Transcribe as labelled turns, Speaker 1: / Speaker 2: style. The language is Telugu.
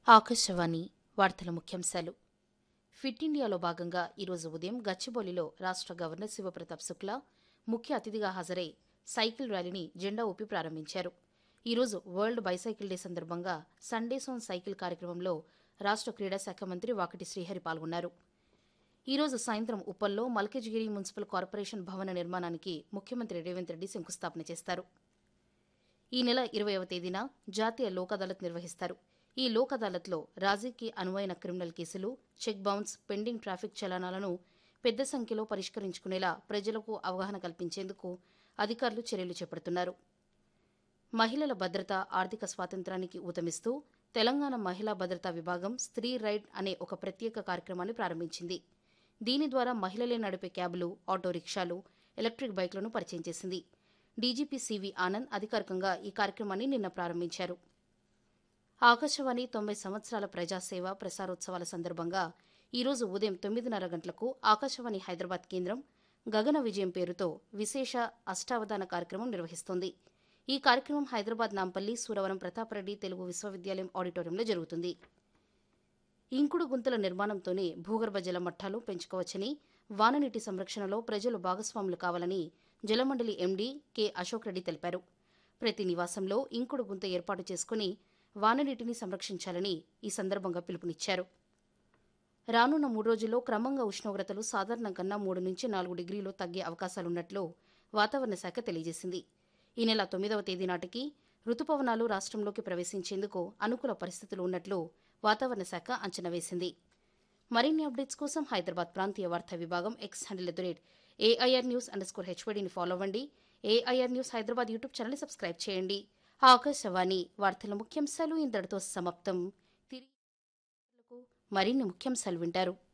Speaker 1: ఆకాశవాణి వార్తల ముఖ్యాంశాలు ఫిట్ ఇండియాలో భాగంగా ఈరోజు ఉదయం గచ్చిబౌలిలో రాష్ట్ర గవర్నర్ శివప్రతాప్ శుక్లా ముఖ్య అతిథిగా హాజరై సైకిల్ ర్యాలీని జెండా ఊపి ప్రారంభించారు ఈరోజు వరల్డ్ బైసైకిల్ డే సందర్భంగా సండేస్ ఆన్ సైకిల్ కార్యక్రమంలో రాష్ట్ర క్రీడా శాఖ మంత్రి వాకటి శ్రీహరి పాల్గొన్నారు ఈరోజు సాయంత్రం ఉప్పల్లో మల్కజ్గిరి మున్సిపల్ కార్పొరేషన్ భవన నిర్మాణానికి ముఖ్యమంత్రి రేవంత్ రెడ్డి శంకుస్థాపన చేస్తారు ఈ నెల ఇరవైవ తేదీన జాతీయ లోక్ అదాలత్ నిర్వహిస్తారు ఈ లోక్ అదాలత్లో రాజీకి అనువైన క్రిమినల్ కేసులు చెక్ బౌన్స్ పెండింగ్ ట్రాఫిక్ చలనాలను పెద్ద సంఖ్యలో పరిష్కరించుకునేలా ప్రజలకు అవగాహన కల్పించేందుకు అధికారులు చర్యలు చేపడుతున్నారు మహిళల భద్రత ఆర్థిక స్వాతంత్రానికి ఊతమిస్తూ తెలంగాణ మహిళా భద్రతా విభాగం స్త్రీ రైడ్ అనే ఒక ప్రత్యేక కార్యక్రమాన్ని ప్రారంభించింది దీని ద్వారా మహిళలే నడిపే క్యాబులు ఆటో రిక్షాలు ఎలక్ట్రిక్ బైక్లను పరిచయం చేసింది డీజీపీ సివి ఆనంద్ అధికారికంగా ఈ కార్యక్రమాన్ని నిన్న ప్రారంభించారు ఆకాశవాణి తొంభై సంవత్సరాల ప్రజాసేవ ప్రసారోత్సవాల సందర్భంగా ఈరోజు ఉదయం తొమ్మిదిన్నర గంటలకు ఆకాశవాణి హైదరాబాద్ కేంద్రం గగన విజయం పేరుతో విశేష అష్టావధాన కార్యక్రమం నిర్వహిస్తోంది ఈ కార్యక్రమం హైదరాబాద్ నాంపల్లి సూరవరం ప్రతాపరెడ్డి తెలుగు విశ్వవిద్యాలయం ఆడిటోరియంలో జరుగుతుంది ఇంకుడు గుంతల నిర్మాణంతోనే భూగర్భ జల మట్టాలు పెంచుకోవచ్చని వాననీటి సంరక్షణలో ప్రజలు భాగస్వాములు కావాలని జలమండలి ఎండీ కె అశోక్ రెడ్డి తెలిపారు ప్రతి నివాసంలో ఇంకుడు గుంత ఏర్పాటు చేసుకుని వాననీటిని సంరక్షించాలని ఈ సందర్భంగా పిలుపునిచ్చారు రానున్న మూడు రోజుల్లో క్రమంగా ఉష్ణోగ్రతలు సాధారణం కన్నా మూడు నుంచి నాలుగు డిగ్రీలు తగ్గే అవకాశాలున్నట్లు వాతావరణ శాఖ తెలియజేసింది ఈ నెల తొమ్మిదవ తేదీ నాటికి రుతుపవనాలు రాష్ట్రంలోకి ప్రవేశించేందుకు అనుకూల పరిస్థితులు ఉన్నట్లు వాతావరణ శాఖ అంచనా వేసింది మరిన్ని అప్డేట్స్ కోసం హైదరాబాద్ ప్రాంతీయ వార్తా విభాగం X handle at the rate A I R news under score హెచ్వడిని ఫాలో అవ్వండి A I R news Hyderabad YouTube channel subscribe చేయండి ఆకాశవాణి వార్తల ముఖ్యాంశాలు ఇంతటితో సమాప్తం తిరిగి మరిన్ని ముఖ్యాంశాలు వింటారు